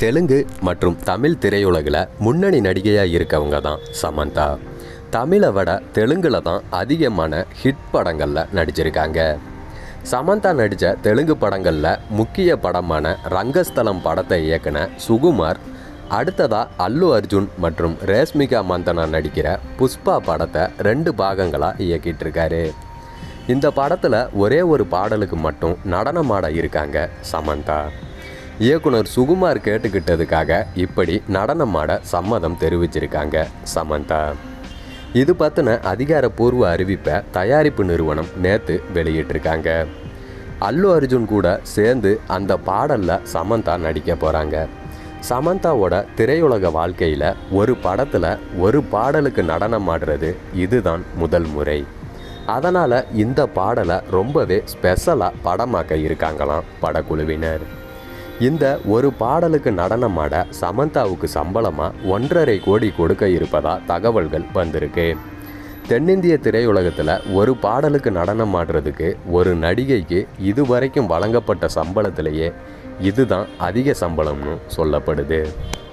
தெலுங்கு மற்றும் தமிழ் திரையுலகில் முன்னணி நடிகையாக இருக்கவங்க தான் சமந்தா தமிழை விட தெலுங்கில் தான் அதிகமான ஹிட் படங்களில் நடிச்சிருக்காங்க சமந்தா நடித்த தெலுங்கு படங்களில் முக்கிய படமான ரங்கஸ்தலம் படத்தை இயக்குன சுகுமார் அடுத்ததா அல்லு அர்ஜுன் மற்றும் ரேஷ்மிகா மந்தனா நடிக்கிற புஷ்பா படத்தை ரெண்டு பாகங்களாக இயக்கிட்டு இருக்காரு இந்த படத்தில் ஒரே ஒரு பாடலுக்கு மட்டும் நடனமாட இருக்காங்க சமந்தா இயக்குனர் சுகுமார் கேட்டுக்கிட்டதுக்காக இப்படி நடனமாட சம்மதம் தெரிவிச்சிருக்காங்க சமந்தா இது பற்றின அதிகாரப்பூர்வ அறிவிப்பை தயாரிப்பு நிறுவனம் நேற்று வெளியிட்டிருக்காங்க அல்லு அர்ஜுன் கூட சேர்ந்து அந்த பாடலில் சமந்தா நடிக்க போகிறாங்க சமந்தாவோட திரையுலக வாழ்க்கையில் ஒரு படத்தில் ஒரு பாடலுக்கு நடனம் ஆடுறது இதுதான் முதல் முறை அதனால் இந்த பாடலை ரொம்பவே ஸ்பெஷலாக படமாக்க இருக்காங்களாம் படக்குழுவினர் இந்த ஒரு பாடலுக்கு நடனமாட சமந்தாவுக்கு சம்பளமாக ஒன்றரை கோடி கொடுக்க இருப்பதா தகவல்கள் வந்திருக்கு தென்னிந்திய திரையுலகத்தில் ஒரு பாடலுக்கு நடனம் ஆடுறதுக்கு ஒரு நடிகைக்கு இதுவரைக்கும் வழங்கப்பட்ட சம்பளத்திலேயே இதுதான் அதிக சம்பளம்னு சொல்லப்படுது